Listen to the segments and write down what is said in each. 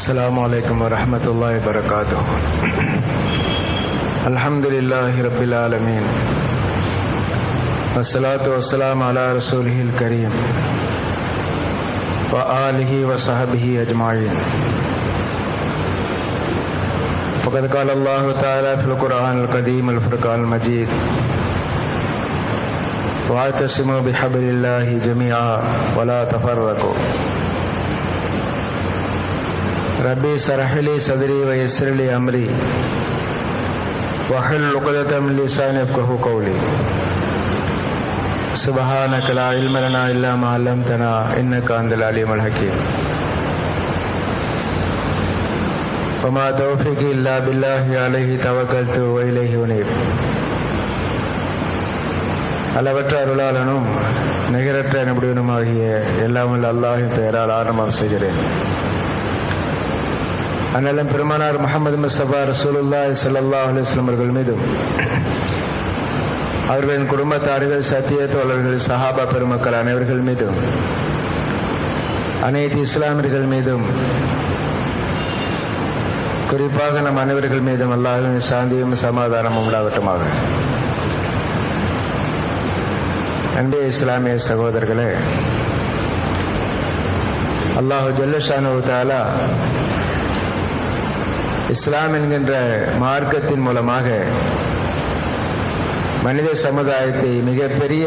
السلام عليكم ورحمة الله وبركاته الحمد لله رب العالمين والصلاة والسلام على رسوله الكريم وآله وصحبه أجمعين فقد قال الله تعالى في القرآن القديم الفرقان المجيد واعتصموا بحبل الله جميعا ولا تفرقوا ربي سرح لي صدري ويسر لي أمري وحل عقدة من لساني يفقه قولي سبحانك لا علم لنا إلا ما علمتنا إنك أنت العليم الحكيم وما توفيقي إلا بالله عليه توكلت وإليه أنيب அளவற்ற அருளாளனும் நிகரற்ற நிபுணனுமாகிய எல்லாம் வல்ல அல்லாஹின் பெயரால் ஆரம்பம் செய்கிறேன் அண்ணலம் பெருமானார் முகமது முஸ்தபா ரசூலுல்லா சல்லா அலுவலம் அவர்கள் மீதும் அவர்களின் குடும்பத்தார்கள் சத்திய தோழர்கள் சஹாபா பெருமக்கள் அனைவர்கள் மீதும் அனைத்து இஸ்லாமியர்கள் மீதும் குறிப்பாக நம் அனைவர்கள் மீதும் அல்லாஹின் சாந்தியும் சமாதானமும் உண்டாகட்டுமாக அன்பே இஸ்லாமிய சகோதரர்களே அல்லாஹு ஜல்லஷானு தாலா இஸ்லாம் என்கின்ற மார்க்கத்தின் மூலமாக மனித சமுதாயத்தை மிகப்பெரிய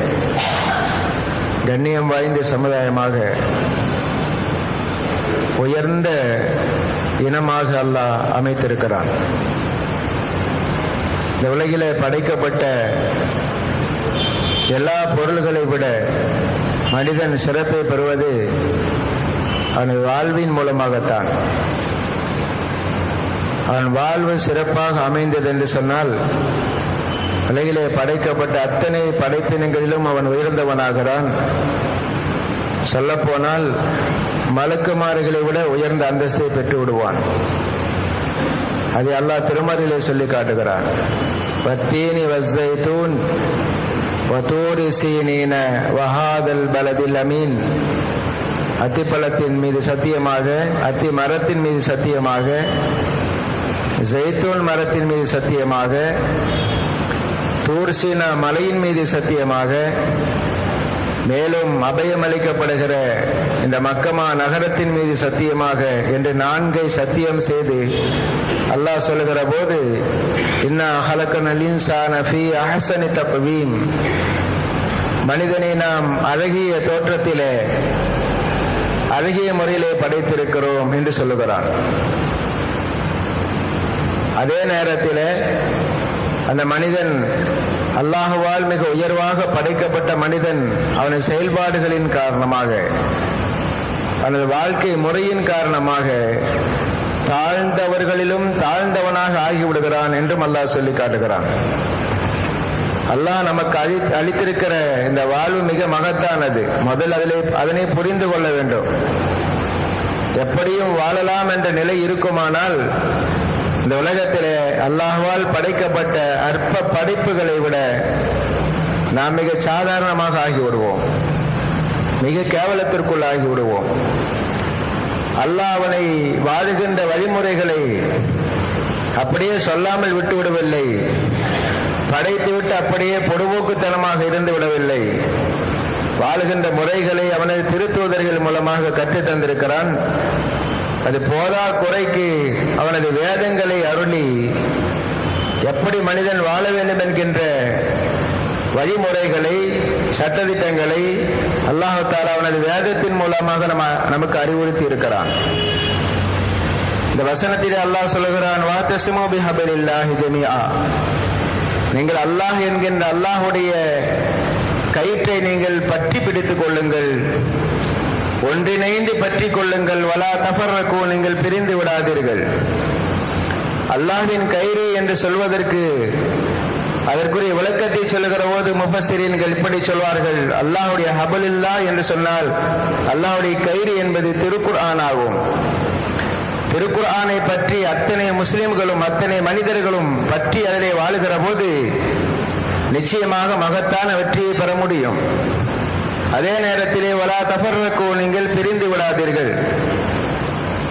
கண்ணியம் வாய்ந்த சமுதாயமாக உயர்ந்த இனமாக அல்லாஹ் அமைத்திருக்கிறான் இந்த உலகிலே படைக்கப்பட்ட எல்லா பொருள்களை விட மனிதன் சிறப்பை பெறுவது அவனது வாழ்வின் மூலமாகத்தான் அவன் வாழ்வு சிறப்பாக அமைந்தது என்று சொன்னால் உலகிலே படைக்கப்பட்ட அத்தனை படைப்பினங்களிலும் அவன் உயர்ந்தவனாகிறான் சொல்லப்போனால் மலக்குமாறுகளை விட உயர்ந்த அந்தஸ்தை பெற்று விடுவான் அதை அல்லாஹ் திருமறையிலே சொல்லி காட்டுகிறான் வத்தீனி வஸ்ஸைத்தூன் வத்தூரி சீனீன வஹாதல் பலதில் அமீன் அத்திப்பழத்தின் மீது சத்தியமாக அத்தி மரத்தின் மீது சத்தியமாக ஜெய்தூன் மரத்தின் மீது சத்தியமாக தூர்சீனா மலையின் மீது சத்தியமாக மேலும் அபயம் அளிக்கப்படுகிற இந்த மக்கமா நகரத்தின் மீது சத்தியமாக என்று நான்கை சத்தியம் செய்து அல்லாஹ் சொல்லுகிற போது இன்னா ஹலக்கன் அலின்சான ஃபி அஹசனி தப்பவீம் மனிதனை நாம் அழகிய தோற்றத்திலே அழகிய முறையிலே படைத்திருக்கிறோம் என்று சொல்லுகிறான் அதே நேரத்தில் அந்த மனிதன் அல்லாஹுவால் மிக உயர்வாக படைக்கப்பட்ட மனிதன் அவனது செயல்பாடுகளின் காரணமாக அவனது வாழ்க்கை முறையின் காரணமாக தாழ்ந்தவர்களிலும் தாழ்ந்தவனாக ஆகிவிடுகிறான் என்றும் அல்லாஹ் சொல்லி காட்டுகிறான் அல்லாஹ் நமக்கு அளி அளித்திருக்கிற இந்த வாழ்வு மிக மகத்தானது முதல் அதிலே அதனை புரிந்து கொள்ள வேண்டும் எப்படியும் வாழலாம் என்ற நிலை இருக்குமானால் இந்த உலகத்திலே அல்லாஹுவால் படைக்கப்பட்ட அற்ப படைப்புகளை விட நாம் மிக சாதாரணமாக ஆகிவிடுவோம் மிக கேவலத்திற்குள் ஆகிவிடுவோம் அல்லாஹ் அவனை வாழுகின்ற வழிமுறைகளை அப்படியே சொல்லாமல் விட்டு விடவில்லை படைத்துவிட்டு அப்படியே பொடுபோக்குத்தனமாக இருந்து விடவில்லை வாழுகின்ற முறைகளை அவனது திருத்துவதர்கள் மூலமாக கற்றுத் தந்திருக்கிறான் அது போதா குறைக்கு அவனது வேதங்களை அருளி எப்படி மனிதன் வாழ வேண்டும் என்கின்ற வழிமுறைகளை சட்டத்திட்டங்களை அல்லாஹால அவனது வேதத்தின் மூலமாக நம்ம நமக்கு அறிவுறுத்தி இருக்கிறான் இந்த வசனத்திலே அல்லாஹ் சொல்லுகிறான் வாத்தசிமோபி ஹபலில்லாஹி ஜமியா நீங்கள் அல்லாஹ் என்கின்ற அல்லாஹுடைய கயிற்றை நீங்கள் பற்றி பிடித்துக் கொள்ளுங்கள் ஒன்றிணைந்து பற்றி கொள்ளுங்கள் வலா தஃபர்ரகோ நீங்கள் பிரிந்து விடாதீர்கள் அல்லாஹின் கயிறு என்று சொல்வதற்கு அதற்குரிய விளக்கத்தை சொல்லுகிற போது முபசிரியன்கள் இப்படி சொல்வார்கள் அல்லாஹுடைய ஹபலில்லா என்று சொன்னால் அல்லாஹுடைய கயிறு என்பது திருக்குர்ஆன் ஆகும் திருக்குர்ஆனை பற்றி அத்தனை முஸ்லிம்களும் அத்தனை மனிதர்களும் பற்றி அதிலே வாழுகிற போது நிச்சயமாக மகத்தான வெற்றியை பெற முடியும் அதே நேரத்திலே வலா தஃபர்ரகு நீங்கள் பிரிந்து விடாதீர்கள்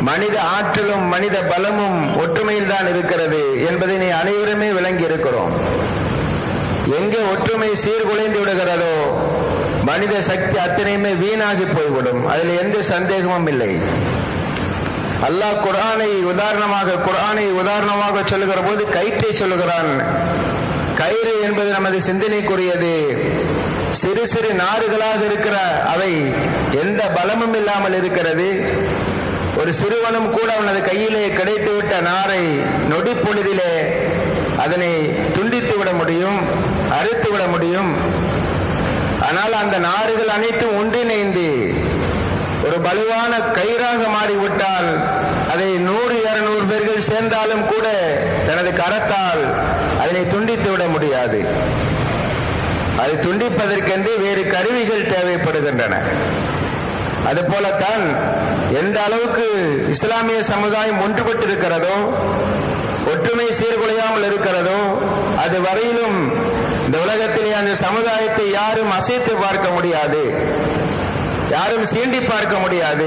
மனித ஆற்றலும் மனித பலமும் ஒற்றுமையில் தான் இருக்கிறது என்பதை நீ அனைவருமே விளங்கி இருக்கிறோம் எங்கே ஒற்றுமை சீர்குலைந்து விடுகிறதோ மனித சக்தி அத்தனையுமே வீணாகி போய்விடும் அதில் எந்த சந்தேகமும் இல்லை அல்லாஹ் குரானை உதாரணமாக குரானை உதாரணமாக சொல்லுகிற போது கயிற்றை சொல்லுகிறான் கயிறு என்பது நமது சிந்தனைக்குரியது சிறு சிறு நாறுகளாக இருக்கிற அவை எந்த பலமும் இல்லாமல் இருக்கிறது ஒரு சிறுவனும் கூட அவனது கையிலே கிடைத்துவிட்ட நாரை நொடி பொழுதிலே அதனை துண்டித்து விட முடியும் அறுத்து விட முடியும் ஆனால் அந்த நாறுகள் அனைத்தும் ஒன்றிணைந்து ஒரு பலுவான கயிறாக மாறிவிட்டால் அதை நூறு இருநூறு பேர்கள் சேர்ந்தாலும் கூட தனது கரத்தால் அதனை துண்டித்து விட முடியாது அதை துண்டிப்பதற்கென்று வேறு கருவிகள் தேவைப்படுகின்றன அதுபோலத்தான் எந்த அளவுக்கு இஸ்லாமிய சமுதாயம் ஒன்றுபட்டிருக்கிறதோ ஒற்றுமை சீர்குலையாமல் இருக்கிறதோ அது வரையிலும் இந்த உலகத்திலே அந்த சமுதாயத்தை யாரும் அசைத்து பார்க்க முடியாது யாரும் சீண்டி பார்க்க முடியாது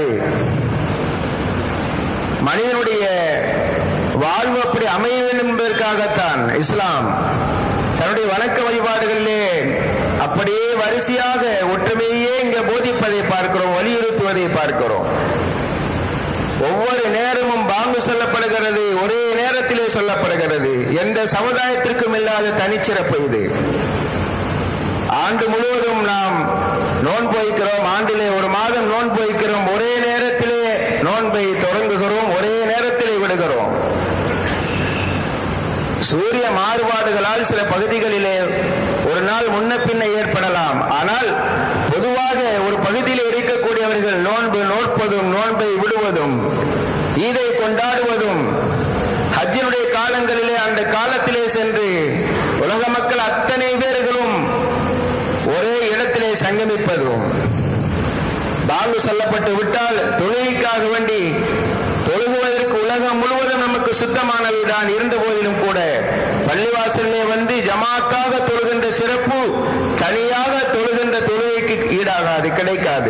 மனிதனுடைய வாழ்வு அப்படி அமைய வேண்டும் என்பதற்காகத்தான் இஸ்லாம் தன்னுடைய வணக்க வழிபாடுகளிலே அப்படியே வரிசையாக ஒற்றுமையே இங்க போதிப்பதை பார்க்கிறோம் வலியுறுத்துவதை பார்க்கிறோம் ஒவ்வொரு நேரமும் பாங்கு சொல்லப்படுகிறது ஒரே நேரத்திலே சொல்லப்படுகிறது எந்த சமுதாயத்திற்கும் இல்லாத தனிச்சிறப்பு இது ஆண்டு முழுவதும் நாம் நோன்பு வைக்கிறோம் ஆண்டிலே ஒரு மாதம் நோன்பு வைக்கிறோம் ஒரே நேரத்திலே நோன்பை தொடங்குகிறோம் ஒரே நேரத்திலே விடுகிறோம் சூரிய மாறுபாடுகளால் சில பகுதிகளிலே ஒரு நாள் முன்ன பின்ன ஏற்படலாம் ஆனால் பொதுவாக ஒரு பகுதியில் இருக்கக்கூடியவர்கள் நோன்பு நோற்பதும் நோன்பை விடுவதும் ஈதை கொண்டாடுவதும் ஹஜ்ஜினுடைய காலங்களிலே அந்த காலத்திலே சென்று உலக மக்கள் அத்தனை பேர்களும் ஒரே இடத்திலே சங்கமிப்பதும் பாங்கு சொல்லப்பட்டு விட்டால் தொழுகைக்காக வேண்டி தொழுகுவதற்கு உலகம் முழுவதும் நமக்கு சுத்தமானவைதான் இருந்த போதிலும் கூட பள்ளிவாசலிலே வந்து ஜமாத்தாக தொழுகின்ற சிறப்பு தனியாக தொழுகின்ற தொழுகைக்கு ஈடாகாது கிடைக்காது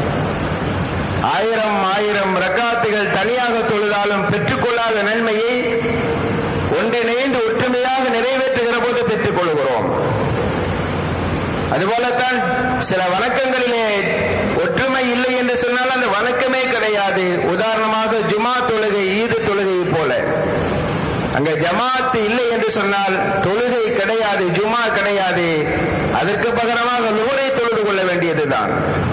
ஆயிரம் ஆயிரம் ரக்காத்துகள் தனியாக தொழுதாலும் பெற்றுக்கொள்ளாத நன்மையை ஒன்றிணைந்து ஒற்றுமையாக நிறைவேற்றுகிற போது பெற்றுக் கொள்கிறோம் அதுபோலத்தான் சில வணக்கங்களிலே ஒற்றுமை இல்லை என்று சொன்னால் அந்த வணக்கமே கிடையாது உதாரணமாக ஜுமா தொழுகை ஈது தொழுகை போல அங்க ஜமாத் இல்லை என்று சொன்னால் தொழுகை கிடையாது ஜுமா கிடையாது அதற்கு பகரமாக நூறை தொழுது கொள்ள வேண்டியதுதான்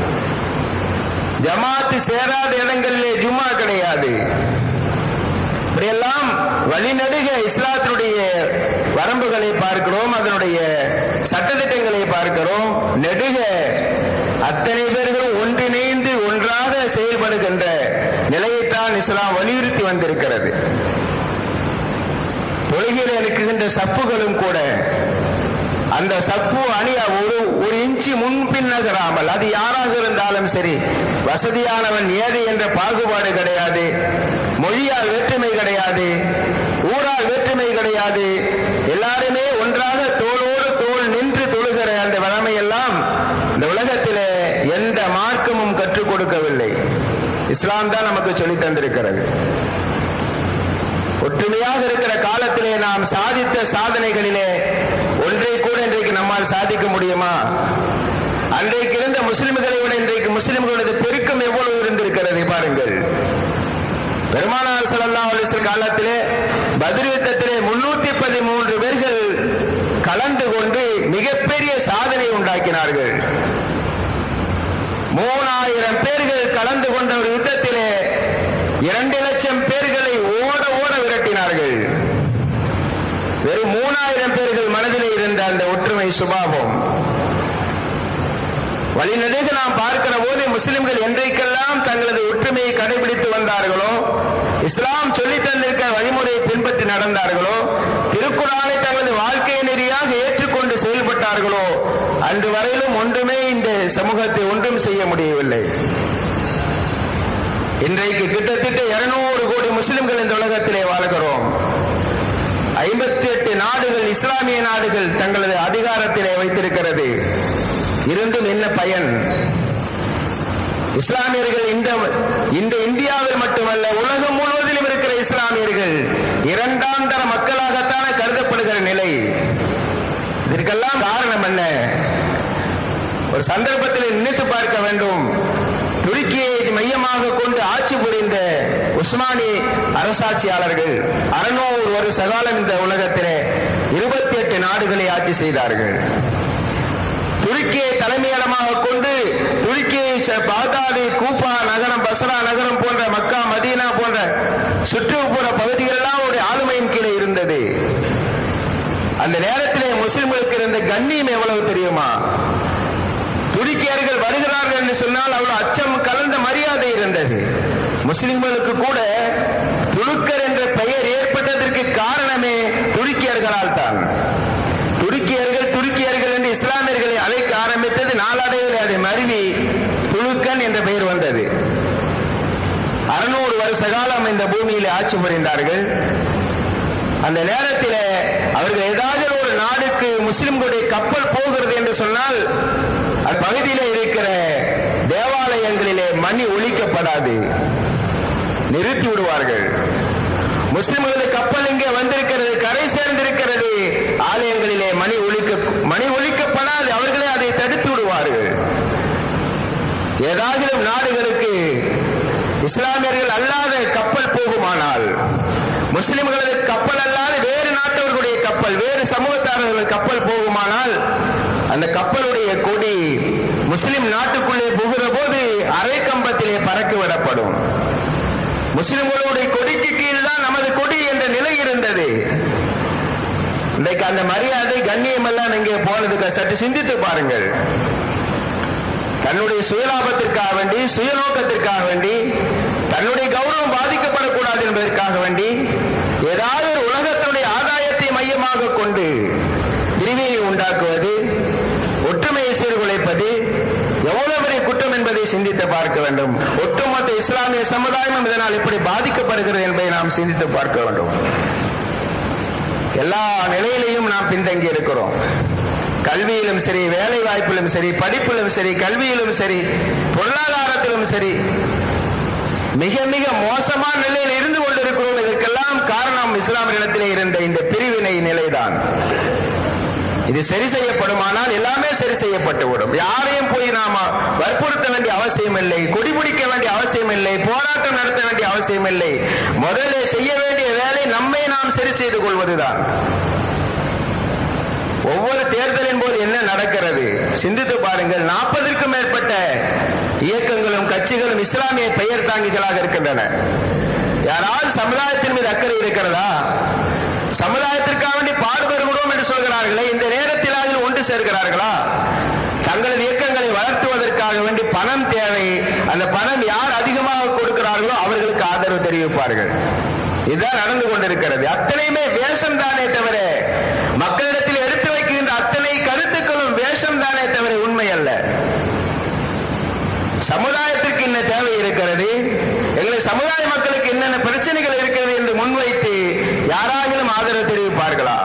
ஜமாத்து சேராத இடங்களிலே ஜுமா கிடையாது இப்படியெல்லாம் வழிநடுக இஸ்லாத்தினுடைய வரம்புகளை பார்க்கிறோம் அதனுடைய சட்டத்திட்டங்களை பார்க்கிறோம் நெடுக அத்தனை பேர்களும் ஒன்றிணைந்து ஒன்றாக செயல்படுகின்ற நிலையைத்தான் இஸ்லாம் வலியுறுத்தி வந்திருக்கிறது தொழுகையில் இருக்குகின்ற சப்புகளும் கூட அந்த சப்பு அணி ஒரு ஒரு இன்ச்சு முன்பின் நகராமல் அது யாராக இருந்தாலும் சரி வசதியானவன் ஏழை என்ற பாகுபாடு கிடையாது மொழியால் வேற்றுமை கிடையாது ஊரால் வேற்றுமை கிடையாது எல்லாருமே ஒன்றாக தோளோடு தோல் நின்று தொழுகிற அந்த வளமையெல்லாம் இந்த உலகத்திலே எந்த மார்க்கமும் கற்றுக் கொடுக்கவில்லை இஸ்லாம் தான் நமக்கு சொல்லித் தந்திருக்கிறது ஒற்றுமையாக இருக்கிற காலத்திலே நாம் சாதித்த சாதனைகளிலே ஒன்றை கூட இன்றைக்கு நம்மால் சாதிக்க முடியுமா அன்றைக்கு இருந்த முஸ்லிம்களை விட இன்றைக்கு முஸ்லிம்களது பெருக்கம் எவ்வளவு இருந்திருக்கிறது பாருங்கள் பெருமானார் சல்லா அலிஸ்வர் காலத்திலே பதில் யுத்தத்திலே முன்னூத்தி பதிமூன்று பேர்கள் கலந்து கொண்டு மிகப்பெரிய சாதனை உண்டாக்கினார்கள் மூணாயிரம் பேர்கள் கலந்து கொண்ட ஒரு யுத்தத்திலே இரண்டு லட்சம் பேர்களை ஓட ஓட விரட்டினார்கள் வெறும் மூணாயிரம் பேர்கள் மனதிலே இருந்த அந்த ஒற்றுமை சுபாவம் வழிநடுக நாம் பார்க்கிற போது முஸ்லிம்கள் என்றைக்கெல்லாம் தங்களது ஒற்றுமையை கடைபிடித்து வந்தார்களோ இஸ்லாம் சொல்லி தந்திருக்க வழிமுறையை பின்பற்றி நடந்தார்களோ திருக்குறானை தங்களது வாழ்க்கை நெறியாக ஏற்றுக்கொண்டு செயல்பட்டார்களோ அன்று வரையிலும் ஒன்றுமே இந்த சமூகத்தை ஒன்றும் செய்ய முடியவில்லை இன்றைக்கு கிட்டத்தட்ட இருநூறு கோடி முஸ்லிம்கள் இந்த உலகத்திலே வாழ்கிறோம் ஐம்பத்தி எட்டு நாடுகள் இஸ்லாமிய நாடுகள் தங்களது அதிகாரத்திலே வைத்திருக்கிறது இருந்தும் என்ன பயன் இஸ்லாமியர்கள் இந்த இந்த இந்தியாவில் மட்டுமல்ல உலகம் முழுவதிலும் இருக்கிற இஸ்லாமியர்கள் இரண்டாம் தர மக்களாகத்தானே கருதப்படுகிற நிலை இதற்கெல்லாம் காரணம் என்ன ஒரு சந்தர்ப்பத்தில் நினைத்து பார்க்க வேண்டும் துருக்கியை மையமாக கொண்டு ஆட்சி புரிந்த உஸ்மானி அரசாட்சியாளர்கள் அறுநூறு வருஷ காலம் இந்த உலகத்திலே இருபத்தி எட்டு நாடுகளை ஆட்சி செய்தார்கள் துருக்கியை தலைமையிடமாக கொண்டு துருக்கியை பாகாது கூஃபா நகரம் பஸ்ரா நகரம் போன்ற மக்கா மதீனா போன்ற சுற்றுப்புற பகுதிகளெல்லாம் ஒரு ஆளுமையின் கீழே இருந்தது அந்த நேரத்திலே முஸ்லிம்களுக்கு இருந்த கண்ணியம் எவ்வளவு தெரியுமா துருக்கியர்கள் வருகிறார்கள் என்று சொன்னால் அவ்வளவு அச்சம் கலந்த மரியாதை இருந்தது முஸ்லிம்களுக்கு கூட துருக்கர் என்ற பெயர் ஏற்பட்டதற்கு காரணமே துருக்கியர்களால் தான் துருக்கியர்கள் துருக்கியர்கள் என்று இஸ்லாமியர்களை அழைக்க ஆரம்பித்தது நாளடைவில் அதை மருவி துலுக்கன் என்ற பெயர் வந்தது அறுநூறு வருஷ காலம் இந்த பூமியிலே ஆட்சி புரிந்தார்கள் அந்த நேரத்தில் அவர்கள் ஏதாவது ஒரு நாடுக்கு முஸ்லிம்களுடைய கப்பல் போகிறது என்று சொன்னால் அந்த பகுதியில் இருக்கிற தேவாலயங்களிலே மணி ஒழிக்கப்படாது நிறுத்தி விடுவார்கள் முஸ்லிம்களுடைய கப்பல் இங்கே வந்திருக்கிறது கரை சேர்ந்திருக்கிறது ஆலயங்களிலே மணி ஒழிக்க மணி ஒழிக்கப்படாது அவர்களே அதை தடுத்து விடுவார்கள் ஏதாவது நாடுகளுக்கு இஸ்லாமியர்கள் அல்லாத கப்பல் போகுமானால் முஸ்லிம்களது கப்பல் அல்லாத வேறு நாட்டவர்களுடைய கப்பல் வேறு சமூகத்தாரர்கள் கப்பல் போகுமானால் அந்த கப்பலுடைய கொடி முஸ்லிம் நாட்டுக்குள்ளே புகுற போது அரை கம்பத்திலே பறக்க விடப்படும் முஸ்லிம்களுடைய கொடிக்கு கீழ் தான் நமது கொடி என்ற நிலை இருந்தது இன்றைக்கு அந்த மரியாதை கண்ணியம் எல்லாம் இங்கே போனதுக்கு சற்று சிந்தித்து பாருங்கள் தன்னுடைய சுயலாபத்திற்காக வேண்டி சுயநோக்கத்திற்காக வேண்டி தன்னுடைய கௌரவம் பாதிக்கப்படக்கூடாது என்பதற்காக வேண்டி ஏதாவது ஒரு உலகத்தினுடைய ஆதாயத்தை மையமாக கொண்டு பிரிவினை உண்டாக்குவது ஒற்றுமையை சீர்குலைப்பது எவ்வளவு பெரிய குற்றம் என்பதை சிந்தித்து பார்க்க வேண்டும் ஒட்டுமொத்த இஸ்லாமிய சமுதாயமும் இதனால் எப்படி பாதிக்கப்படுகிறது என்பதை நாம் சிந்தித்து பார்க்க வேண்டும் எல்லா நிலையிலையும் நாம் பின்தங்கி இருக்கிறோம் கல்வியிலும் சரி வேலை வாய்ப்பிலும் சரி படிப்பிலும் சரி கல்வியிலும் சரி பொருளாதாரத்திலும் சரி மிக மிக மோசமான நிலையில் இருந்து கொண்டிருக்கிறோம் இதற்கெல்லாம் காரணம் இஸ்லாமியத்திலே இருந்த இந்த பிரிவினை நிலைதான் இது சரி செய்யப்படுமானால் எல்லாமே சரி செய்யப்பட்டுவிடும் யாரையும் போய் நாம வற்புறுத்த வேண்டிய அவசியம் இல்லை கொடிபிடிக்க வேண்டிய அவசியம் இல்லை போராட்டம் நடத்த வேண்டிய அவசியம் இல்லை முதல்ல செய்ய வேண்டிய வேலை நம்மை நாம் சரி செய்து கொள்வதுதான் ஒவ்வொரு தேர்தலின் போது என்ன நடக்கிறது சிந்தித்து பாருங்கள் நாற்பதற்கும் மேற்பட்ட இயக்கங்களும் கட்சிகளும் இஸ்லாமிய பெயர் தாங்கிகளாக இருக்கின்றன யாராவது சமுதாயத்தின் மீது அக்கறை இருக்கிறதா சமுதாயத்திற்காக வேண்டி பாடுபடுகிறோம் என்று சொல்கிறார்களே இந்த நேரத்தில் அதில் ஒன்று சேர்கிறார்களா தங்களது இயக்கங்களை வளர்த்துவதற்காக வேண்டி பணம் தேவை அந்த பணம் யார் அதிகமாக கொடுக்கிறார்களோ அவர்களுக்கு ஆதரவு தெரிவிப்பார்கள் இதுதான் நடந்து கொண்டிருக்கிறது அத்தனையுமே வேஷம் தானே தவிர மக்களிடத்தில் எடுத்து வைக்கின்ற அத்தனை கருத்துக்களும் வேஷம் தானே தவிர உண்மை அல்ல சமுதாயத்திற்கு என்ன தேவை இருக்கிறது எங்களை சமுதாய மக்களுக்கு என்னென்ன பிரச்சனைகள் இருக்கிறது என்று முன்வைத்து யாராகிலும் ஆதரவு தெரிவிப்பார்களா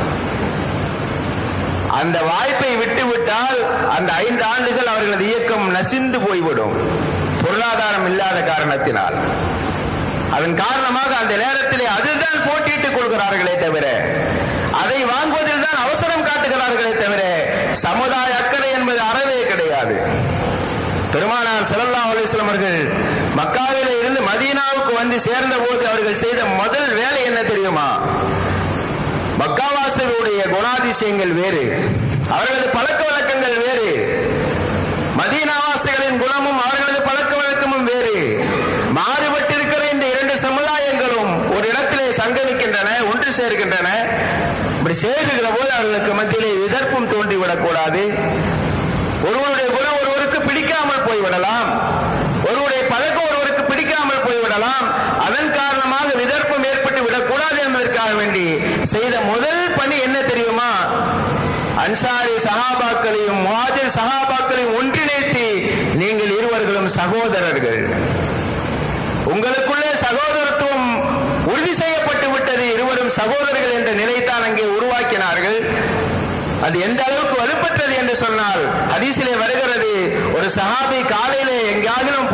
அந்த வாய்ப்பை விட்டுவிட்டால் அந்த ஐந்து ஆண்டுகள் அவர்களது இயக்கம் நசிந்து போய்விடும் பொருளாதாரம் இல்லாத காரணத்தினால் அதன் காரணமாக அந்த நேரத்திலே அதுதான் போட்டியிட்டுக் கொள்கிறார்களே தவிர அதை வாங்குவதில் தான் அவசரம் காட்டுகிறார்களே தவிர சமுதாய அக்கறை என்பது அறவே கிடையாது பெருமானார் செல்லல்லா அலிஸ்லாம் அவர்கள் மக்காவில இருந்து மதீனாவுக்கு வந்து சேர்ந்த போது அவர்கள் செய்த முதல் வேலை என்ன தெரியுமா மக்காவாசிகளுடைய குணாதிசயங்கள் வேறு அவர்களது பழக்க வழக்கங்கள் வேறு மதீனாவாசிகளின் குணமும் அவர்களது பழக்க வழக்கமும் வேறு மாறுபட்டிருக்கிற இந்த இரண்டு சமுதாயங்களும் ஒரு இடத்திலே சங்கமிக்கின்றன ஒன்று சேர்கின்றன இப்படி சேருகிற போது அவர்களுக்கு மத்தியிலே எதிர்ப்பும் தோன்றிவிடக்கூடாது ஒருவருடைய குணம் ஒருவருக்கு பிடிக்காமல் போய்விடலாம் ஒருவருடைய பழக்கம் ஒருவருக்கு பிடிக்காமல் போய்விடலாம் அதன் காரணமாக விதர்ப்பம் ஏற்பட்டு விடக்கூடாது என்பதற்காக வேண்டி செய்த முதல் பணி என்ன தெரியுமா அன்சாரி சகாபாக்களையும் முஹாஜிர் சகாபாக்களையும் ஒன்றிணைத்து நீங்கள் இருவர்களும் சகோதரர்கள் உங்களுக்குள்ளே சகோதரத்துவம் உறுதி செய்யப்பட்டு விட்டது இருவரும் சகோதரர்கள் என்ற நிலைத்தான் அங்கே உருவாக்கினார்கள் அது எந்த அளவுக்கு வலுப்பெற்றது என்று சொன்னால் ஹதீஸிலே வருகிறது ஒரு சஹாபி காலையிலே எங்கேயாவது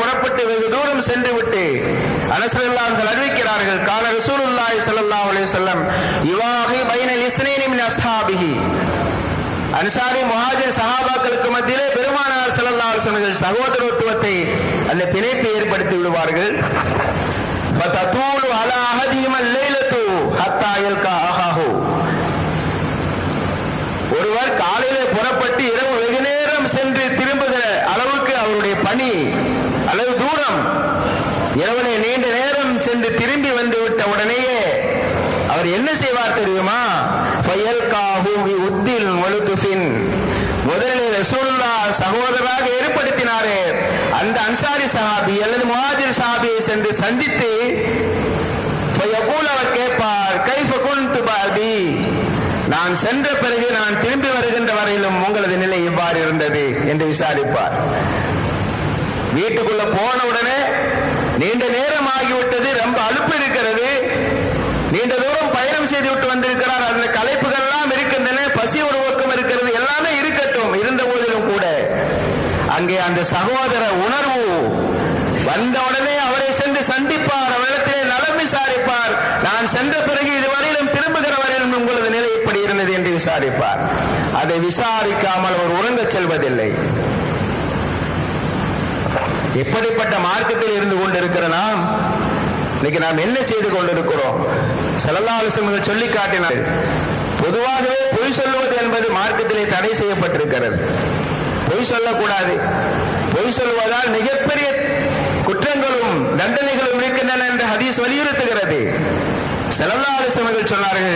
சென்று விட்டு அனசரல்லாங்கள் அறிவிக்கிறார்கள் கால ரசூலுல்லாஹி ஸல்லல்லாஹு அலைஹி வஸல்லம் யுவாஹி பைனல் இஸ்னைனி மின் அஸ்ஹாபிஹி அன்சாரி முஹாஜிர் சஹாபாக்களுக்கு மத்தியிலே பெருமானார் ஸல்லல்லாஹு அலைஹி வஸல்லம் சகோதரத்துவத்தை அந்த பிணைப்பை ஏற்படுத்தி விடுவார்கள் ஃபததூலு அலா அஹதிஹிம் அல்லைலத்து ஹத்தா யல்கா அஹாஹு ஒருவர் காலையிலே புறப்பட்டு இரவு வெகு நேரம் சென்று திரும்புகிற அளவுக்கு அவருடைய பணி அல்லது தூரம் இரவனை நீண்ட நேரம் சென்று திரும்பி வந்து விட்ட உடனேயே அவர் என்ன செய்வார் தெரியுமா உத்தில் மொழுத்துஃபின் முதலில் ரசூல்லா சகோதரராக ஏற்படுத்தினாரே அந்த அன்சாரி சஹாபி அல்லது முஹாஜிர் சஹாபியை சென்று சந்தித்து அவர் கேட்பார் கைஃப குன்து பாபி நான் சென்ற பிறகு நான் திரும்பி வருகின்ற வரையிலும் உங்களது நிலை இவ்வாறு இருந்தது என்று விசாரிப்பார் வீட்டுக்குள்ள போன உடனே நீண்ட நேரம் ஆகிவிட்டது ரொம்ப அலுப்பு இருக்கிறது நீண்ட தூரம் பயணம் செய்து விட்டு வந்திருக்கிறார் அந்த கலைப்புகள் எல்லாம் இருக்கின்றன பசி ஒரு பக்கம் இருக்கிறது எல்லாமே இருக்கட்டும் இருந்த போதிலும் கூட அங்கே அந்த சகோதர உணர்வு வந்த உடனே அவரை சென்று சந்திப்பார் அவரிடத்திலே நலம் விசாரிப்பார் நான் சென்ற பிறகு இதுவரையிலும் திரும்புகிற வரையிலும் உங்களது நிலை எப்படி இருந்தது என்று விசாரிப்பார் அதை விசாரிக்காமல் அவர் உறங்கச் செல்வதில்லை எப்படிப்பட்ட மார்க்கத்தில் இருந்து கொண்டிருக்கிற நாம் இன்னைக்கு நாம் என்ன செய்து கொண்டிருக்கிறோம் செலல்லாலோசனைகள் சொல்லி காட்டினார் பொதுவாகவே பொய் சொல்லுவது என்பது மார்க்கத்திலே தடை செய்யப்பட்டிருக்கிறது பொய் சொல்லக்கூடாது பொய் சொல்வதால் மிகப்பெரிய குற்றங்களும் தண்டனைகளும் இருக்கின்றன என்று ஹதீஸ் வலியுறுத்துகிறது செலல்லாலோசனைகள் சொன்னார்கள்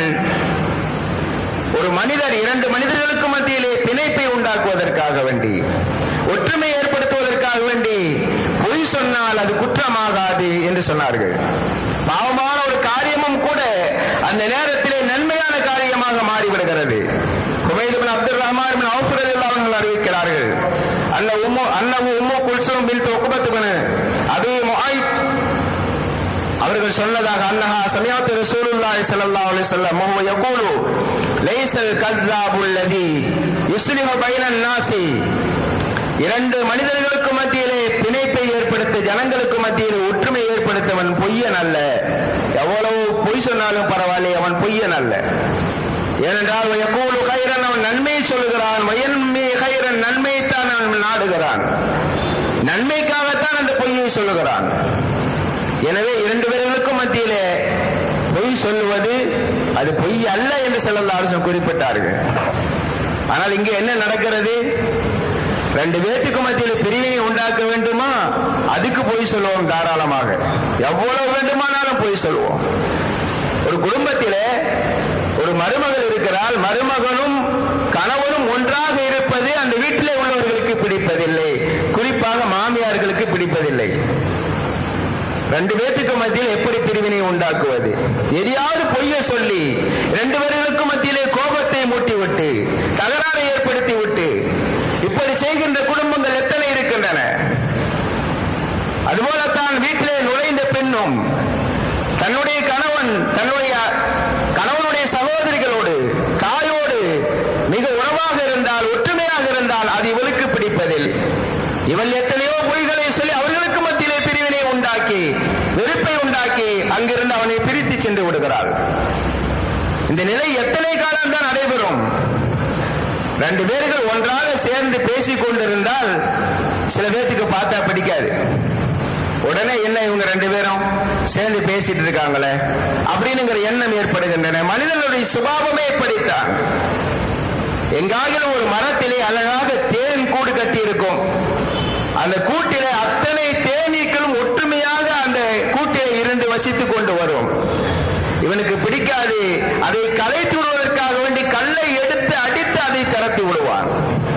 ஒரு மனிதர் இரண்டு மனிதர்களுக்கு மத்தியிலே பிணைப்பை உண்டாக்குவதற்காக வேண்டி ஒற்றுமை ஏற்படுத்துவதற்காக வேண்டி பொய் சொன்னால் அது குற்றமாகாது என்று சொன்னார்கள் பாவமான ஒரு காரியமும் கூட அந்த நேரத்திலே நன்மையான காரியமாக மாறிவிடுகிறது குமைதுபின் அப்துல் ரஹ்மான் அவசரத்தில் அவர்கள் அறிவிக்கிறார்கள் அன்ன உம்மு அன்னவு உம்மு குல்சும் பின் ஒக்குபத்துபனு அபி முஆயித் அவர்கள் சொன்னதாக அன்னஹா சமியாத்து ரசூலுல்லாஹி ஸல்லல்லாஹு அலைஹி வஸல்லம் வஹுவ யகூலு லைஸல் கஸ்ஸாபுல் லதி யுஸ்லிஹு பைனன் நாசி இரண்டு மனிதர்களுக்கு மத்தியிலே பிணைப்பை ஏற்படுத்த ஜனங்களுக்கு மத்தியில் ஒற்றுமை ஏற்படுத்தவன் பொய்யன் அல்ல எவ்வளவு பொய் சொன்னாலும் பரவாயில்லை அவன் பொய்யன் அல்ல ஏனென்றால் எப்போது கைரன் அவன் நன்மையை சொல்லுகிறான் வயன்மை கைரன் நன்மையைத்தான் அவன் நாடுகிறான் நன்மைக்காகத்தான் அந்த பொய்யை சொல்லுகிறான் எனவே இரண்டு பேர்களுக்கும் மத்தியிலே பொய் சொல்லுவது அது பொய் அல்ல என்று செல்லல்ல அரசன் குறிப்பிட்டார்கள் ஆனால் இங்கே என்ன நடக்கிறது ரெண்டு பேத்துக்கு மத்தியில் பிரிவினை உண்டாக்க வேண்டுமா அதுக்கு பொய் சொல்லுவோம் தாராளமாக எவ்வளவு வேண்டுமானாலும் பொய் சொல்லுவோம் ஒரு குடும்பத்திலே ஒரு மருமகள் இருக்கிறால் மருமகனும் கணவனும் ஒன்றாக இருப்பது அந்த வீட்டிலே உள்ளவர்களுக்கு பிடிப்பதில்லை குறிப்பாக மாமியார்களுக்கு பிடிப்பதில்லை ரெண்டு பேத்துக்கு மத்தியில் எப்படி பிரிவினை உண்டாக்குவது எதையாவது பொய்ய சொல்லி ரெண்டு பேர்களுக்கு மத்தியிலே கோபத்தை மூட்டிவிட்டு தகராறை ஏற்படுத்தி விட்டு இப்படி செய்கின்ற குடும்பங்கள் எத்தனை இருக்கின்றன அதுபோலத்தான் வீட்டிலே நுழைந்த பெண்ணும் தன்னுடைய கணவன் தன்னுடைய கணவனுடைய சகோதரிகளோடு தாயோடு மிக உறவாக இருந்தால் ஒற்றுமையாக இருந்தால் அது இவளுக்கு பிடிப்பதில் இவள் எத்தனையோ பொய்களை சொல்லி அவர்களுக்கு மத்தியிலே பிரிவினை உண்டாக்கி வெறுப்பை உண்டாக்கி அங்கிருந்து அவனை பிரித்து சென்று விடுகிறாள் இந்த நிலை எத்தனை காலம் தான் நடைபெறும் ரெண்டு பேர்கள் ஒன்றாக சேர்ந்து பேசிக் கொண்டிருந்தால் சில பேர்த்துக்கு பார்த்தா பிடிக்காது உடனே என்ன இவங்க ரெண்டு பேரும் சேர்ந்து பேசிட்டு இருக்காங்களே அப்படின்னுங்கிற எண்ணம் ஏற்படுகின்றன மனிதனுடைய சுபாவமே இப்படித்தான் எங்காகிலும் ஒரு மரத்திலே அழகாக தேன் கூடு கட்டி இருக்கும் அந்த கூட்டிலே அத்தனை தேனீக்களும் ஒற்றுமையாக அந்த கூட்டிலே இருந்து வசித்துக் கொண்டு வரும் இவனுக்கு பிடிக்காது அதை கலைத்து விடுவதற்காக வேண்டி கல்லை எடுத்து அடித்து அதை திறத்தி விடுவான்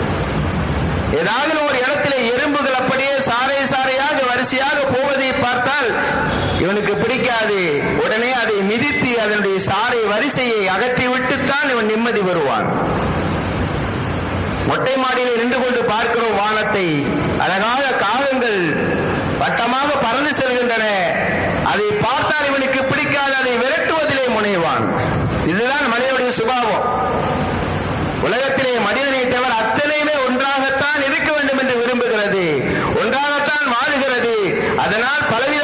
ஏதாவது ஒரு இடத்துல எறும்புகள் அப்படியே சாறை சாறையாக வரிசையாக போவதை பார்த்தால் இவனுக்கு பிடிக்காது உடனே அதை மிதித்து அதனுடைய சாறை வரிசையை அகற்றிவிட்டுத்தான் இவன் நிம்மதி பெறுவான் மொட்டை மாடியில் நின்று கொண்டு பார்க்கிறோம் வானத்தை அழகாக காகங்கள் வட்டமாக பறந்து செல்கின்றன அதை பார்த்தால் இவனுக்கு பிடிக்காது அதை விரட்டுவதிலே முனைவான் இதுதான் மனிதனுடைய சுபாவம் உலகத்திலே மனிதனை தவிர அத்தனையுமே ஒன்றாகத்தான் இருக்க வேண்டும் என்று விரும்புகிறது ஒன்றாகத்தான் வாழுகிறது அதனால் பலவித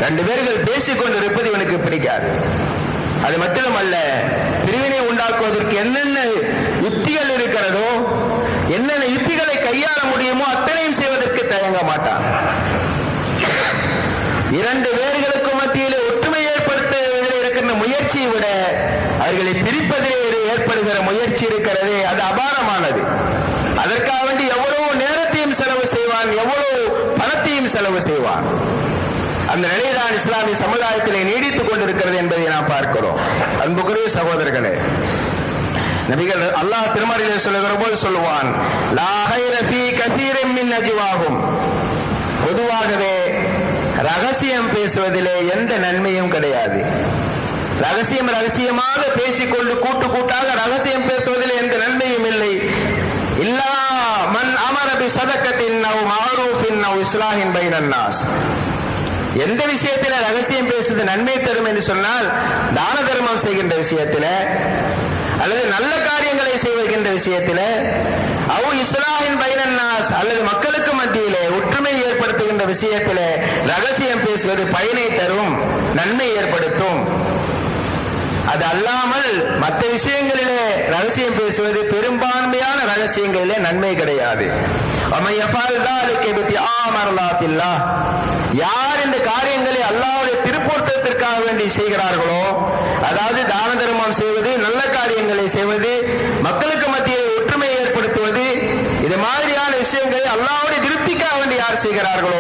ரெண்டு பேர்கள் பேசிக் கொண்டிருப்பது இவனுக்கு பிடிக்காது அது மட்டுமல்ல பிரிவினை உண்டாக்குவதற்கு என்னென்ன யுக்திகள் இருக்கிறதோ என்னென்ன யுக்திகளை கையாள முடியுமோ அத்தனையும் செய்வதற்கு தயங்க மாட்டான் இரண்டு பேர்களுக்கு மத்தியிலே ஒற்றுமை ஏற்படுத்துவதில் இருக்கின்ற முயற்சியை விட அவர்களை பிரிப்பதிலே ஏற்படுகிற முயற்சி இருக்கிறதே அது அபாரமானது அதற்காக வேண்டி எவ்வளவு நேரத்தையும் செலவு செய்வான் எவ்வளவு பணத்தையும் செலவு செய்வான் அந்த நிலைதான் இஸ்லாமிய சமுதாயத்திலே நீடித்துக் கொண்டிருக்கிறது என்பதை நாம் பார்க்கிறோம் அன்புக்குரிய சகோதரர்களே நபிகள் அல்லாஹ் திருமறையிலே சொல்லுகிற போது சொல்லுவான் லா ஹைர ஃபீ கஸீரின் மின் நஜ்வாஹும் பொதுவாகவே ரகசியம் பேசுவதிலே எந்த நன்மையும் கிடையாது ரகசியம் ரகசியமாக பேசிக்கொண்டு கூட்டு கூட்டாக ரகசியம் பேசுவதில் எந்த நன்மையும் இல்லை இல்லா மன் அமரபி சதக்கத்தின் நவ் மாரூஃபின் நவ் இஸ்லாஹின் பைனன்னாஸ் எந்த விஷயத்தில் ரகசியம் பேசுவது நன்மை தரும் என்று சொன்னால் தான தர்மம் செய்கின்ற விஷயத்தில் அல்லது நல்ல காரியங்களை செய்கின்ற விஷயத்தில் அவு இஸ்லாமின் பைனன்னாஸ் அல்லது மக்களுக்கு மத்தியிலே ஒற்றுமை ஏற்படுத்துகின்ற விஷயத்தில் ரகசியம் பேசுவது பயனை தரும் நன்மை ஏற்படுத்தும் அது அல்லாமல் மற்ற விஷயங்களிலே ரகசியம் பேசுவது பெரும்பான்மையான ரகசியங்களிலே நன்மை கிடையாது யார் இந்த காரியங்களை அல்லாவுடைய திருப்பொருத்தத்திற்காக வேண்டி செய்கிறார்களோ அதாவது தான தர்மம் செய்வது நல்ல காரியங்களை செய்வது மக்களுக்கு மத்தியில் ஒற்றுமை ஏற்படுத்துவது இது மாதிரியான விஷயங்களை அல்லாவுடைய திருப்திக்காக வேண்டி யார் செய்கிறார்களோ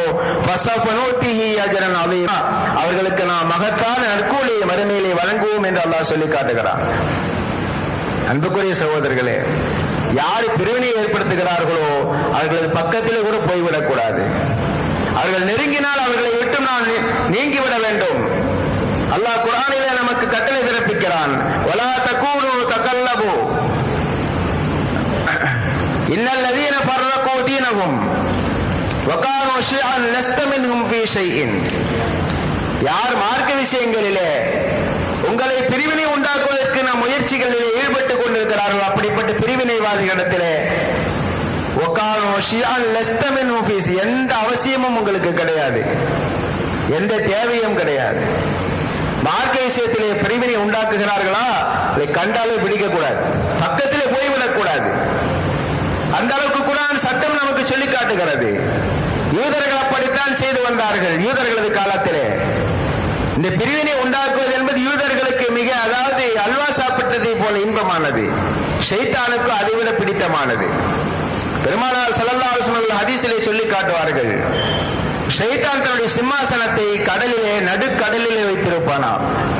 அவர்களுக்கு நாம் மகத்தான நற்கூலியை மறுமையிலே வழங்குவோம் என்று அல்லாஹ் சொல்லி காட்டுகிறான் அன்புக்குரிய சகோதரர்களே யார் பிரிவினையை ஏற்படுத்துகிறார்களோ அவர்களது பக்கத்தில் கூட போய்விடக்கூடாது அவர்கள் நெருங்கினால் அவர்களை விட்டு நான் நீங்கிவிட வேண்டும் அல்லாஹ் குரானிலே நமக்கு கட்டளை பிறப்பிக்கிறான் ஒலா தக்கூனு தக்கல்லபு இன்னல்லதீன ஃபர்ரகு தீனஹும் வகானு ஷிஅன் லஸ்த மின்ஹும் ஃபீ ஷைஇன் யார் மார்க்க விஷயங்களிலே உங்களை பிரிவினை உண்டாக்குவதற்கு நாம் முயற்சிகளிலே ஈடுபட்டுக் கொண்டிருக்கிறார்கள் அப்படிப்பட்ட பிரிவினைவாதிகளிடத்திலே எந்த அவசியமும் உங்களுக்கு கிடையாது எந்த தேவையும் கிடையாது மார்க்க விஷயத்திலே பிரிவினை உண்டாக்குகிறார்களா அதை கண்டாலே பிடிக்கக்கூடாது பக்கத்திலே போய்விடக் கூடாது அந்த அளவுக்கு குரான் சட்டம் நமக்கு சொல்லி காட்டுகிறது யூதர்கள் அப்படித்தான் செய்து வந்தார்கள் யூதர்களது காலத்திலே இந்த பிரிவினை உண்டாக்குவது என்பது யூதர்களுக்கு மிக அதாவது அல்வா சாப்பிட்டதை போல இன்பமானது ஷைத்தானுக்கு அதைவிட பிடித்தமானது பெருமானார் சல்லல்லாஹு ஹதீஸிலே சொல்லி காட்டுவார்கள் ஷைத்தான் தன்னுடைய சிம்மாசனத்தை கடலிலே நடுக்கடலிலே வைத்திருப்பானாம்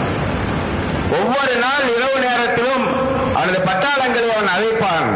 ஒவ்வொரு நாள் இரவு நேரத்திலும் அவனது பட்டாளங்களை அவன் அழைப்பான்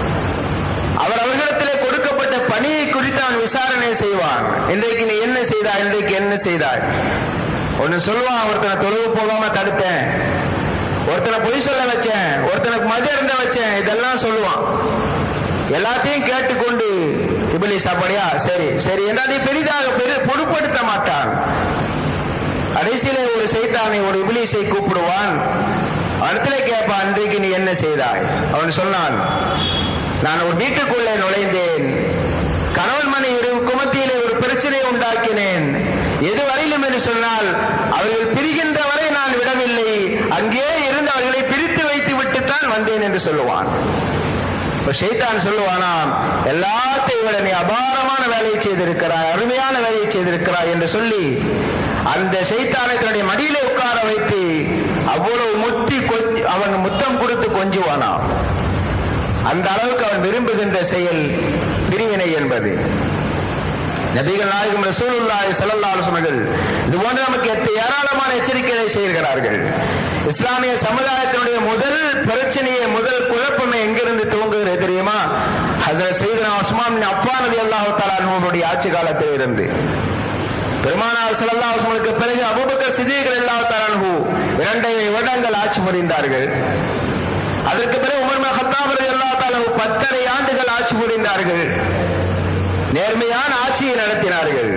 அவர் அவர்களிடத்திலே கொடுக்கப்பட்ட பணியை குறித்து அவன் விசாரணை செய்வான் இன்றைக்கு நீ என்ன செய்தாய் இன்றைக்கு என்ன செய்தாய் ஒன்னு சொல்லுவான் ஒருத்தனை தொழுவு போகாம தடுத்தேன் ஒருத்தனை பொய் சொல்ல வச்சேன் ஒருத்தனுக்கு மது இருந்த வச்சேன் இதெல்லாம் சொல்லுவான் எல்லாத்தையும் கேட்டுக்கொண்டு இபிலி சாப்பாடியா சரி சரி என்றால் பெரிதாக பெரு பொருட்படுத்த மாட்டான் கடைசியிலே ஒரு சைத்தானை ஒரு இபிலிசை கூப்பிடுவான் இடத்துல கேட்பான் இன்றைக்கு நீ என்ன செய்தாய் அவன் சொன்னான் நான் ஒரு வீட்டுக்குள்ளே நுழைந்தேன் கணவன் மனைவி குமத்தியிலே ஒரு பிரச்சனையை உண்டாக்கினேன் எது வரையிலும் என்று சொன்னால் அவர்கள் பிரிகின்ற வரை நான் விடவில்லை அங்கே இருந்து அவர்களை பிரித்து வைத்து விட்டுத்தான் வந்தேன் என்று சொல்லுவான் ஷைத்தான் சொல்லுவானாம் எல்லாத்தையும் விட நீ அபாரமான வேலையை செய்திருக்கிறாய் அருமையான வேலையை செய்திருக்கிறாய் என்று சொல்லி அந்த சைத்தானை தன்னுடைய மடியிலே உட்கார வைத்து அவ்வளவு முத்தி அவன் முத்தம் கொடுத்து கொஞ்சுவானாம் அந்த அளவுக்கு அவன் விரும்புகின்ற செயல் பிரிவினை என்பது நபிகள் நாயகம் ரசூலுல்லாஹி ஸல்லல்லாஹு அலைஹி வஸல்லம் இது போன்ற நமக்கு ஏராளமான எச்சரிக்கைகளை செய்கிறார்கள் இஸ்லாமிய சமுதாயத்தினுடைய முதல் பிரச்சனையை முதல் குழப்பமே எங்கிருந்து துவங்குகிறது தெரியுமா ஹசரத் சையதுனா உஸ்மான் பின் அஃபான் ரலியல்லாஹு தஆலா அன்ஹுவுடைய ஆட்சி காலத்தில் இருந்து பெருமானார் ஸல்லல்லாஹு அலைஹி வஸல்லம் பிறகு அபூபக்கர் சிதீக் ரலியல்லாஹு தஆலா அன்ஹு இரண்டரை வருடங்கள் ஆட்சி புரிந்தார்கள் அதற்கு பிறகு உமர் பின் கத்தாப் ரலியல்லாஹு தஆலா பத்தரை ஆண்டுகள் ஆட்சி புரிந்தார்கள் நேர்மையான ஆட்சியை நடத்தினார்கள்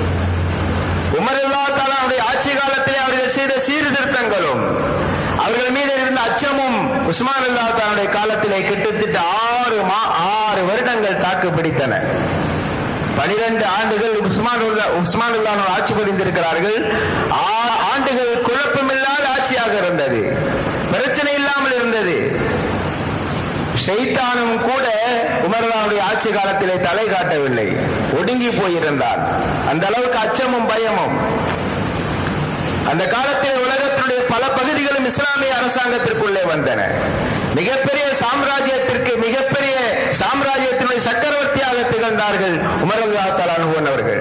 உமர் அல்லா தாலாவுடைய ஆட்சி காலத்திலே அவர்கள் செய்த சீர்திருத்தங்களும் அவர்கள் மீது இருந்த அச்சமும் உஸ்மான் அல்லா தாலுடைய காலத்திலே கிட்டத்தட்ட ஆறு மா ஆறு வருடங்கள் தாக்கு பிடித்தன பனிரெண்டு ஆண்டுகள் உஸ்மான் உஸ்மான் ஆட்சி புரிந்திருக்கிறார்கள் ஆறு ஆண்டுகள் குழப்பமில்லாத ஆட்சியாக இருந்தது பிரச்சனை இல்லாமல் இருந்தது ஷைத்தானும் கூட உமர்லாவுடைய ஆட்சி காலத்திலே தலை காட்டவில்லை ஒடுங்கி போயிருந்தார் அந்த அளவுக்கு அச்சமும் பயமும் அந்த காலத்தில் உலகத்தினுடைய பல பகுதிகளும் இஸ்லாமிய அரசாங்கத்திற்குள்ளே வந்தன மிகப்பெரிய சாம்ராஜ்யத்திற்கு மிகப்பெரிய சாம்ராஜ்யத்தினுடைய சக்கரவர்த்தியாக திகழ்ந்தார்கள் உமரல்லா தலானுவன் அவர்கள்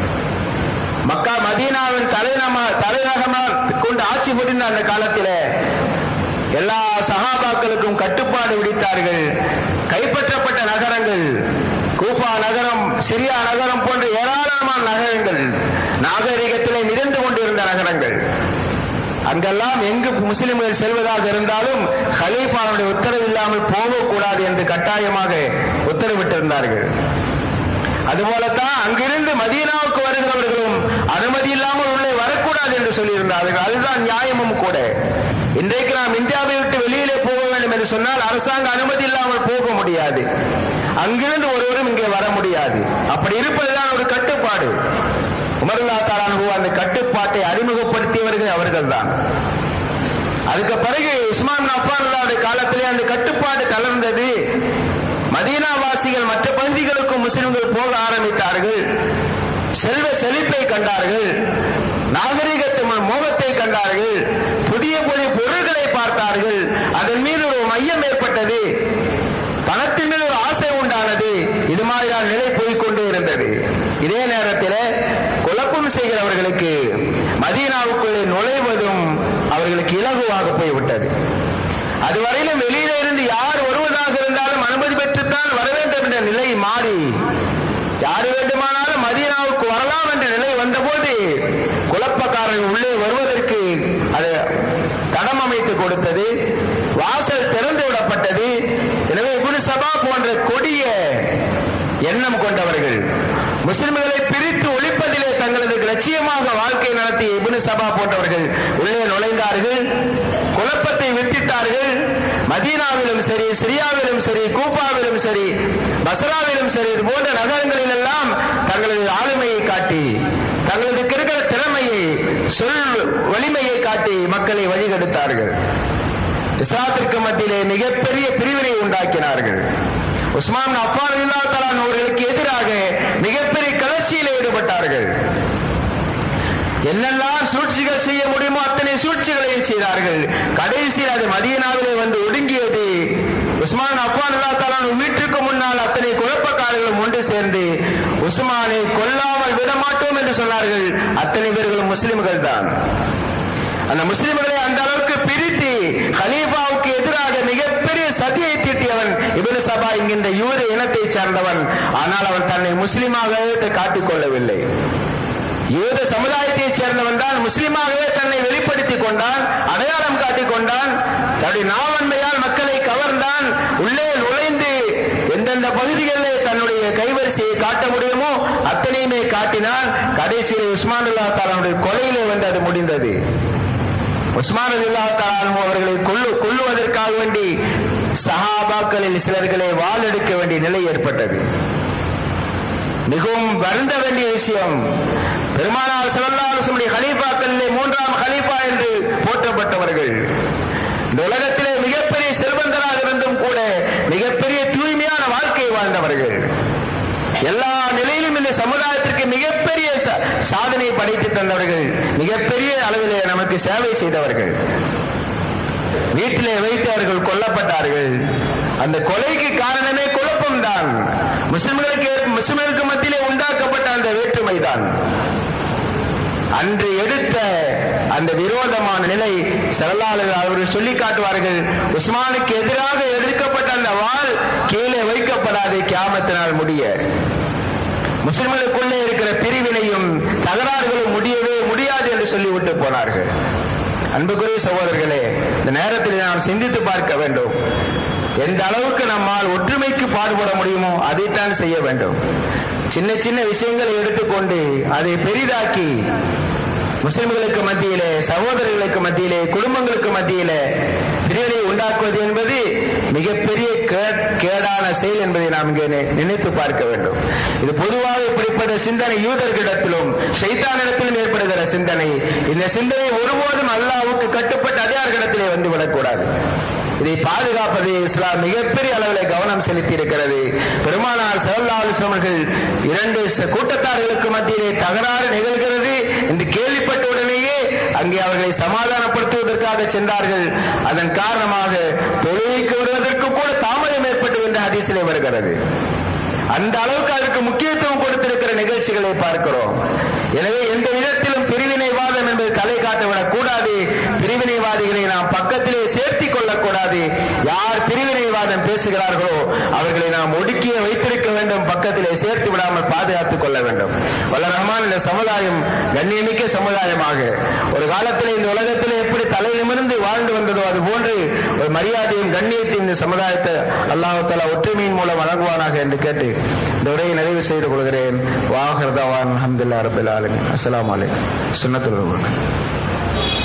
மக்கா மதீனாவின் தலைநமா தலைநகமாக கொண்டு ஆட்சி புரிந்த அந்த காலத்தில் எல்லா சகாபாக்களுக்கும் கட்டுப்பாடு விதித்தார்கள் கைப்பற்றப்பட்ட நகரங்கள் கூஃபா நகரம் சிரியா நகரம் போன்ற ஏராளமான நகரங்கள் நாகரிகத்திலே மிதந்து கொண்டிருந்த நகரங்கள் அங்கெல்லாம் எங்கு முஸ்லிம்கள் செல்வதாக இருந்தாலும் ஹலீஃபாவுடைய உத்தரவு இல்லாமல் போகக்கூடாது என்று கட்டாயமாக உத்தரவிட்டிருந்தார்கள் அதுபோலத்தான் அங்கிருந்து மதீனாவுக்கு வருகிறவர்களும் அனுமதி இல்லாமல் உள்ளே வரக்கூடாது என்று சொல்லியிருந்தார்கள் அதுதான் நியாயமும் கூட இன்றைக்கு நாம் இந்தியாவை விட்டு வெளியிலே போக வேண்டும் என்று சொன்னால் அரசாங்க அனுமதி இல்லாமல் போக முடியாது அங்கிருந்து ஒருவரும் இங்கே வர முடியாது அப்படி இருப்பதுதான் ஒரு கட்டுப்பாடு உமர்லா தாலானு அந்த கட்டுப்பாட்டை அறிமுகப்படுத்தியவர்கள் அவர்கள் தான் அதுக்கு பிறகு உஸ்மான் அஃபானுடைய காலத்திலே அந்த கட்டுப்பாடு தளர்ந்தது மதீனாவாசிகள் மற்ற பகுதிகளுக்கும் முஸ்லிம்கள் போக ஆரம்பித்தார்கள் செல்வ செழிப்பை கண்டார்கள் நாகரிகத்தின் மோகத்தை கண்டார்கள் புதிய புதிய பொருள்களை பார்த்தார்கள் அதன் மீது ஒரு மையம் ஏற்பட்டது பணத்தின் மீது ஒரு ஆசை உண்டானது இது மாதிரியான நிலை போய்கொண்டே இருந்தது இதே நேரத்தில் குழப்பம் செய்கிறவர்களுக்கு மதீனாவுக்குள்ளே நுழைவதும் அவர்களுக்கு இலகுவாக போய்விட்டது அதுவரையிலும் வெளியில இருந்து யார் வருவதாக இருந்தாலும் அனுமதி பெற்றுத்தான் வர வேண்டும் என்ற நிலை மாறி யார் வேண்டுமானாலும் மதீனாவுக்கு வரலாம் என்ற நிலை வந்தபோது குழப்பக்காரர்கள் உள்ளே வருவதற்கு அது தடம் அமைத்து கொடுத்தது வாசல் திறந்து விடப்பட்டது எனவே குரு சபா போன்ற கொடிய எண்ணம் கொண்டவர்கள் முஸ்லிம்களை பிரித்து ஒழிப்பதிலே தங்களது லட்சியமாக வாழ்க்கை நடத்திய இபுனு சபா போன்றவர்கள் உள்ளே நுழைந்தார்கள் குழப்பத்தை வித்திட்டார்கள் மதீனாவிலும் சரி சிரியாவிலும் சரி கூஃபாவிலும் சரி பஸ்ராவிலும் சரி இது போன்ற நகரங்களில் எல்லாம் தங்களது ஆளுமையை காட்டி தங்களது இருக்கிற திறமையை சொல் வலிமையை காட்டி மக்களை வழிகெடுத்தார்கள் இஸ்லாத்திற்கு மத்தியிலே மிகப்பெரிய பிரிவினை உண்டாக்கினார்கள் உஸ்மான் அஃபான் இல்லா தலான் அவர்களுக்கு எதிராக மிகப்பெரிய கிளர்ச்சியில் ஈடுபட்டார்கள் என்னெல்லாம் சூழ்ச்சிகள் செய்ய முடியுமோ அத்தனை சூழ்ச்சிகளையும் செய்தார்கள் கடைசியில் அது மதியனாவிலே வந்து ஒடுங்கியது உஸ்மான் அஃபான் அல்லா தலான் வீட்டுக்கு முன்னால் அத்தனை குழப்பக்காரர்களும் ஒன்று சேர்ந்து உஸ்மானை கொல்லாமல் விட மாட்டோம் என்று சொன்னார்கள் அத்தனை பேர்களும் முஸ்லிம்கள் தான் அந்த முஸ்லிம்களை அந்த அளவுக்கு பிரித்து ஹலீஃபாவுக்கு எதிராக மிகப்பெரிய சதியை தீட்டியவன் இபின் சபா என்கின்ற யூத இனத்தை சார்ந்தவன் ஆனால் அவன் தன்னை முஸ்லிமாகவே காட்டிக் கொள்ளவில்லை யூத சமுதாயத்தை சேர்ந்தவன் தான் முஸ்லிமாகவே தன்னை வெளிப்படுத்திக் கொண்டான் அடையாளம் காட்டிக் கொண்டான் தன்னுடைய நாவன்மையால் மக்களை கவர்ந்தான் உள்ளே நுழைந்து எந்தெந்த பகுதிகளில் தன்னுடைய கைவரிசையை காட்ட முடியுமோ அத்தனையுமே காட்டினான் கடைசியில் உஸ்மான் அல்லா தாலாவுடைய கொலையிலே வந்து அது முடிந்தது உஸ்மான் அல்லா தாலானு அவர்களை கொள்ளு கொள்ளுவதற்காக வேண்டி சஹாபாக்களில் சிலர்களை வாழெடுக்க வேண்டிய நிலை ஏற்பட்டது மிகவும் வருந்த வேண்டிய விஷயம் பெருமானார் சிவல்லாசனுடைய ஹலீஃபாக்களிலே மூன்றாம் ஹலீஃபா என்று போற்றப்பட்டவர்கள் இந்த உலகத்திலே மிகப்பெரிய செல்வந்தராக இருந்தும் கூட மிகப்பெரிய தூய்மையான வாழ்க்கை வாழ்ந்தவர்கள் எல்லா நிலையிலும் இந்த சமுதாயத்திற்கு மிகப்பெரிய சாதனை படைத்து தந்தவர்கள் மிகப்பெரிய அளவிலே நமக்கு சேவை செய்தவர்கள் வீட்டிலே வைத்து அவர்கள் கொல்லப்பட்டார்கள் அந்த கொலைக்கு காரணமே குழப்பம்தான் முஸ்லிம்களுக்கு முஸ்லிம்களுக்கு மத்தியிலே உண்டாக்கப்பட்ட அந்த வேற்றுமை தான் அன்று எடுத்த அந்த விரோதமான நிலை செல்லாளர்கள் அவர்கள் சொல்லி காட்டுவார்கள் உஸ்மானுக்கு எதிராக எதிர்க்கப்பட்ட அந்த வாள் கீழே வைக்கப்படாது கியாமத்தினால் முடிய முஸ்லிம்களுக்குள்ளே இருக்கிற பிரிவினையும் தகராறுகளும் முடியவே முடியாது என்று சொல்லிவிட்டு போனார்கள் அன்புக்குரிய சகோதரர்களே இந்த நேரத்தில் நாம் சிந்தித்து பார்க்க வேண்டும் எந்த அளவுக்கு நம்மால் ஒற்றுமைக்கு பாடுபட முடியுமோ அதைத்தான் செய்ய வேண்டும் சின்ன சின்ன விஷயங்களை எடுத்துக்கொண்டு அதை பெரிதாக்கி முஸ்லிம்களுக்கு மத்தியிலே சகோதரர்களுக்கு மத்தியிலே குடும்பங்களுக்கு மத்தியிலே பிரிவினை உண்டாக்குவது என்பது மிகப்பெரிய கேடான செயல் என்பதை நாம் இங்கே நினைத்து பார்க்க வேண்டும் இது பொதுவாக இப்படிப்பட்ட சிந்தனை யூதர்களிடத்திலும் சைத்தானிடத்திலும் ஏற்படுகிற சிந்தனை இந்த சிந்தனை ஒருபோதும் அல்லாவுக்கு கட்டுப்பட்ட அதிகாரிடத்திலே வந்து விடக்கூடாது இதை பாதுகாப்பது இஸ்லாம் மிகப்பெரிய அளவில் கவனம் செலுத்தி இருக்கிறது பெருமானார் சல்லா அலுவலர்கள் இரண்டு கூட்டத்தார்களுக்கு மத்தியிலே தகராறு நிகழ்கிறது என்று கேள்விப்பட்ட உடனேயே அங்கே அவர்களை சமாதானப்படுத்துவதற்காக சென்றார்கள் அதன் காரணமாக தொழுகைக்கு வருவதற்கு கூட தாமதம் ஏற்பட்டு என்ற ஹதீசிலே வருகிறது அந்த அளவுக்கு அதற்கு முக்கியத்துவம் கொடுத்திருக்கிற நிகழ்ச்சிகளை பார்க்கிறோம் எனவே எந்த விதத்திலும் பிரிவினைவாதம் என்பது தலை காட்டவிடக் கூடாது பிரிவினைவாதிகளை நாம் பக்கத்திலே சேர்த்திக் கொள்ளக்கூடாது யார் பிரிவினைவாதம் பேசுகிறார்களோ அவர்களை நாம் ஒடுக்கிய வைத்திருக்க வேண்டும் பக்கத்திலே சேர்த்து விடாமல் பாதுகாத்துக் கொள்ள வேண்டும் வல்ல ரஹ்மான் இந்த சமுதாயம் கண்ணியமிக்க சமுதாயமாக ஒரு காலத்தில் இந்த உலகத்திலே எப்படி தலை நிமிர்ந்து வாழ்ந்து வந்ததோ அது போன்று ஒரு மரியாதையும் கண்ணியத்தையும் இந்த சமுதாயத்தை அல்லாஹால ஒற்றுமையின் மூலம் வழங்குவானாக என்று கேட்டு இந்த உரையை நிறைவு செய்து கொள்கிறேன் வாகர்தவான் அஹமதுல்லா ரபில் ஆலமின் அஸ்லாம் வலைக்கம் சுண்ணத்துல